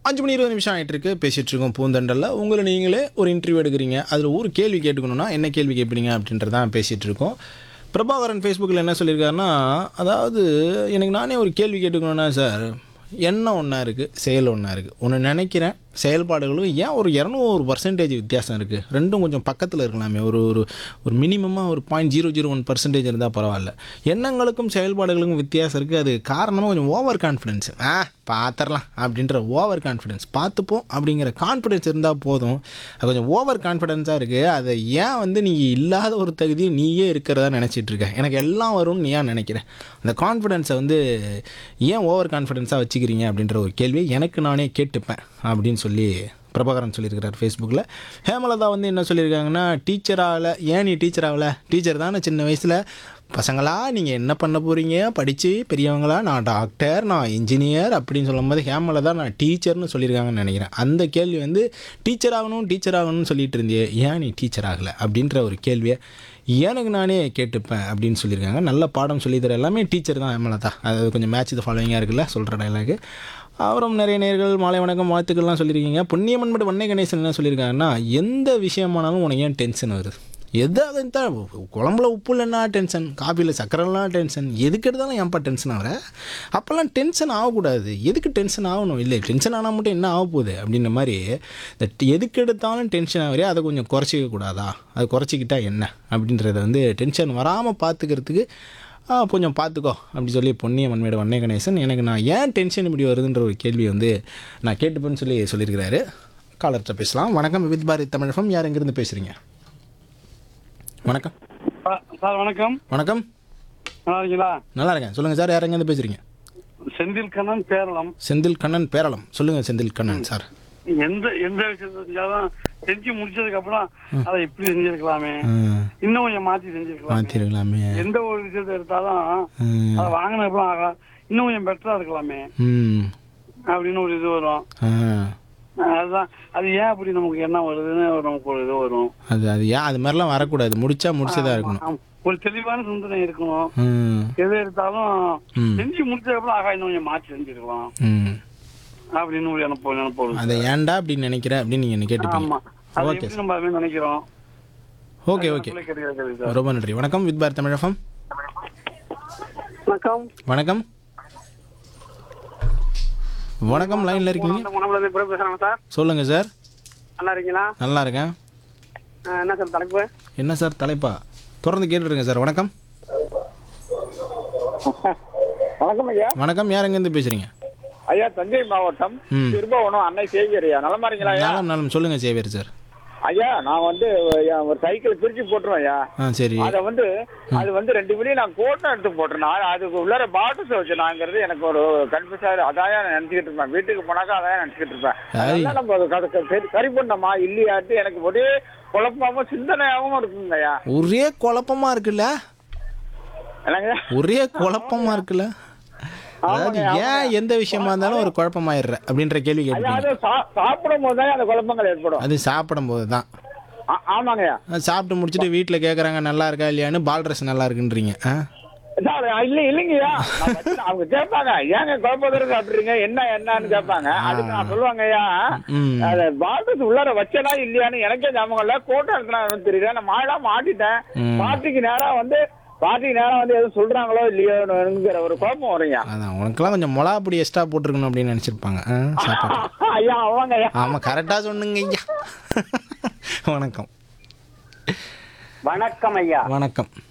அஞ்சு மணி இருபது நிமிஷம் ஆகிட்டு இருக்கு பேசிட்டு இருக்கோம் பூந்தண்டலில் உங்களை நீங்களே ஒரு இன்டர்வியூ எடுக்கிறீங்க அதில் ஒரு கேள்வி கேட்டுக்கணும்னா என்ன கேள்வி கேட்பீங்க அப்படின்றதான் பேசிகிட்டு இருக்கோம் பிரபாகரன் ஃபேஸ்புக்கில் என்ன சொல்லியிருக்காருன்னா அதாவது எனக்கு நானே ஒரு கேள்வி கேட்டுக்கணும்னா சார் எண்ணம் ஒன்றா இருக்குது செயல் ஒன்றா இருக்குது ஒன்று நினைக்கிறேன் செயல்பாடுகளும் ஏன் ஒரு இரநூறு பர்சன்டேஜ் வித்தியாசம் இருக்குது ரெண்டும் கொஞ்சம் பக்கத்தில் இருக்கலாமே ஒரு ஒரு ஒரு மினிமமாக ஒரு point zero zero one percentage இருந்தால் பரவாயில்ல எண்ணங்களுக்கும் செயல்பாடுகளுக்கும் வித்தியாசம் இருக்குது அது காரணமாக கொஞ்சம் ஓவர் கான்ஃபிடென்ஸ் ஆ பார்த்துடலாம் அப்படின்ற ஓவர் கான்ஃபிடென்ஸ் பார்த்துப்போம் அப்படிங்கிற கான்ஃபிடென்ஸ் இருந்தால் போதும் அது கொஞ்சம் ஓவர் கான்ஃபிடென்ஸாக இருக்குது அதை ஏன் வந்து நீ இல்லாத ஒரு தகுதி நீயே இருக்கிறதா நினச்சிட்டு இருக்க எனக்கு எல்லாம் வரும்னு நீ ஏன் நினைக்கிறேன் அந்த கான்ஃபிடென்ஸை வந்து ஏன் ஓவர் கான்ஃபிடென்ஸாக வச்சுக்கிறீங்க அப்படின்ற ஒரு கேள்வியை எனக்கு நானே கேட்டுப்பேன் அப்படின்னு சொல்லி பிரபாகரன் சொல்லியிருக்கிறார் ஃபேஸ்புக்கில் ஹேமலதா வந்து என்ன சொல்லியிருக்காங்கன்னா டீச்சர் ஆகலை ஏன் நீ டீச்சர் ஆகலை டீச்சர் தானே சின்ன வயசில் பசங்களா நீங்கள் என்ன பண்ண போகிறீங்க படித்து பெரியவங்களா நான் டாக்டர் நான் இன்ஜினியர் அப்படின்னு சொல்லும்போது ஹேமலதா நான் டீச்சர்னு சொல்லியிருக்காங்கன்னு நினைக்கிறேன் அந்த கேள்வி வந்து டீச்சர் ஆகணும் டீச்சர் ஆகணும்னு சொல்லிட்டு இருந்தியே ஏன் நீ டீச்சர் ஆகலை அப்படின்ற ஒரு கேள்வியை எனக்கு நானே கேட்டுப்பேன் அப்படின்னு சொல்லியிருக்காங்க நல்ல பாடம் சொல்லி தர எல்லாமே டீச்சர் தான் ஹேமலதா அது கொஞ்சம் மேட்ச் இது ஃபாலோவிங்காக இருக்குல்ல சொல்கிற டைலாக்கு அப்புறம் நிறைய நேர்கள் மாலை வணக்கம் வாழ்த்துக்கள்லாம் சொல்லியிருக்கீங்க பொன்னியம்மன் மட்டும் வண்ணை கணேசன் என்ன சொல்லியிருக்காங்கன்னா எந்த விஷயமானாலும் உனக்கு ஏன் டென்ஷன் வருது எதாவது தான் குழம்புல உப்பு இல்லைன்னா டென்ஷன் காஃபியில் சக்கரைலாம் டென்ஷன் எதுக்கு எடுத்தாலும் ஏன்ப்பா டென்ஷன் ஆகிற அப்போல்லாம் டென்ஷன் ஆகக்கூடாது எதுக்கு டென்ஷன் ஆகணும் இல்லை டென்ஷன் ஆனால் மட்டும் என்ன ஆக போகுது அப்படின்ற மாதிரி இந்த ட- எதுக்கு எடுத்தாலும் டென்ஷன் ஆகிறே அதை கொஞ்சம் குறைச்சிக்க கூடாதா அது குறைச்சிக்கிட்டா என்ன அப்படின்றத வந்து டென்ஷன் வராமல் பார்த்துக்கிறதுக்கு ஆ, கொஞ்சம் பார்த்துக்கோ அப்படி சொல்லி பொன்னிய மண்மேடு வண்ணே கணேசன் எனக்கு நான் ஏன் டென்ஷன் இப்படி வருதுன்ற ஒரு கேள்வி வந்து நான் கேட்டுப்பேன்னு சொல்லி சொல்லியிருக்கிறாரு காலர்கிட்ட பேசலாம் வணக்கம் வித் பாரதி தமிழகம் யார் எங்கேருந்து பேசுகிறீங்க வணக்கம் சார் சார் வணக்கம் வணக்கம் நல்லா இருக்கீங்களா நல்லா இருக்கேன் சொல்லுங்கள் சார் யார் எங்கேருந்து பேசுகிறீங்க செந்தில் கண்ணன் பேரளம் செந்தில் கண்ணன் பேரளம் சொல்லுங்கள் செந்தில் கண்ணன் சார் எந்த எந்த விஷயத்தை செஞ்சாலும் செஞ்சு முடிச்சதுக்கு அப்புறம் அதை இப்படி செஞ்சிருக்கலாமே ம், இன்னும் கொஞ்சம் மாத்தி செஞ்சிருக்கலாம் மாற்றிருக்கலாமே எந்த ஒரு விஷயத்தை எடுத்தாலும் ம், அதை வாங்கின அப்புறம் ஆகா இன்னும் கொஞ்சம் பெட்டரா இருக்கலாமே ம் அப்படின்னு ஒரு இது வரும் ஆ அதுதான் அது ஏன் அப்படி நமக்கு என்ன வருதுன்னு ஒரு நமக்கு ஒரு இது வரும் அது அது ஏன் அது மாதிரிலாம் வரக்கூடாது முடிச்சா முடிச்சதா இருக்கணும் ஆமா. ஒரு தெளிவான சிந்தனை இருக்கணும் ம் எது எடுத்தாலும் ம். செஞ்சு முடிச்சதுக்கு அப்புறம் ஆகா இன்னும் கொஞ்சம் மாற்றி செஞ்சிருக்கலாம் ம் அப்படின்னு ஒரு நினைப்போ நினைப்போ வரும். அதை ஏன்டா அப்படின்னு நினைக்கிற அப்படின்னு நீங்கள் என்ன கேட்டுப்பீங்க ஆமா அது ஓகே எப்படி நம்ம அதுமாதிரி நினைக்கிறோம் ஓகே ஓகே அதுக்குள்ள கிடையாது சார் ரொம்ப நன்றி வணக்கம் வித் பார் தமிழகம் வணக்கம் வணக்கம் வணக்கம் லைனில் இருக்கீங்க உணவுல கூட பேசுறாங்க சார் சொல்லுங்க சார் நல்லா இருக்கீங்களா நல்லா இருக்கேன் ஆ, என்ன சார் தலைப்பு என்ன சார் தலைப்பா தொடர்ந்து கேட்டுருங்க சார் வணக்கம் வணக்கம் ஐயா வணக்கம் யார் எங்கேருந்து பேசுறீங்க ஐயா தஞ்சை மாவட்டம் ம் திருபுவனம் அன்னை சேவியர் ஐயா நலமா இருக்கீங்களா ஐயா நலம் நலம் சொல்லுங்க சேவியர் சார் ஐயா நான் வந்து ஐயா, ஒரு சைக்கிள் பிரிச்சு போட்டுருவேன் ஐயா ஆ சரி அத வந்து அது வந்து ரெண்டு மணி நான் கோட்டை எடுத்து போட்டுருந்தேன் அதுக்கு உள்ளார பாட்டில்ஸ் வச்சுனாங்கிறது எனக்கு ஒரு கன்ஃபியூஸா அதாயா நான் நினைச்சுக்கிட்டு இருப்பேன் வீட்டுக்கு போனாக்கா அதான் நினைச்சுக்கிட்டு இருப்பேன் அதெல்லாம் நம்ம அதை கத- சரி- சரி பண்ணோமா இல்லையாட்டு எனக்கு ஒரே குழப்பமாவும் சிந்தனையாவும் இருக்குங்க ஐயா ஒரே குழப்பமா இருக்குல்ல என்னங்க ஒரே குழப்பமா இருக்குல்ல அதாவது ஏன் எந்த விஷயமா இருந்தாலும் ஒரு குழப்பமாயிடுற அப்படின்ற கேள்வி ஐயா கேட்டுப்பீங்க அது சா- சாப்பிடும் போது தான் அந்த குழப்பங்கள் ஏற்படும் அது சாப்பிடும்போது தான் ஆ- ஆமாங்க ஐயா சாப்பிட்டு முடிச்சுட்டு வீட்டில் கேட்குறாங்க நல்லா இருக்கா இல்லையான்னு பால் ட்ரெஸ் நல்லா இருக்குன்றீங்க ஆ சார், இல்ல இல்லைங்கய்யா நான் வச்சு- அவங்க கேட்பாங்க ஏங்க குழப்பத்தில் சாப்பிடுறீங்க என்ன என்னன்னு கேட்பாங்க அதுக்கு நான் சொல்லுவாங்க ஐயா ம் அது பாட்டில் உள்ளார வச்சனா இல்லையான்னு எனக்கே ஞாபகம் இல்ல கோட்டை இருக்கணும் தெரியல நான் மாடா மாட்டிட்டேன் ம். பார்ட்டிக்கு நேரா வந்து பார்ட்டிக்கு நேரா வந்து எதுவும் சொல்றாங்களோ இல்லையோங்கிற ஒரு குழப்பம் வரும்யா அதான் உனக்கெல்லாம் கொஞ்சம் மிளகா பொடி எக்ஸ்ட்ரா போட்டிருக்கணும் அப்படின்னு நினச்சிருப்பாங்க ஆ சாப்பாடு ஐயா அவங்க ஐயா ஆமாம் கரெக்டாக சொன்னுங்க ஐயா வணக்கம் வணக்கம் ஐயா வணக்கம்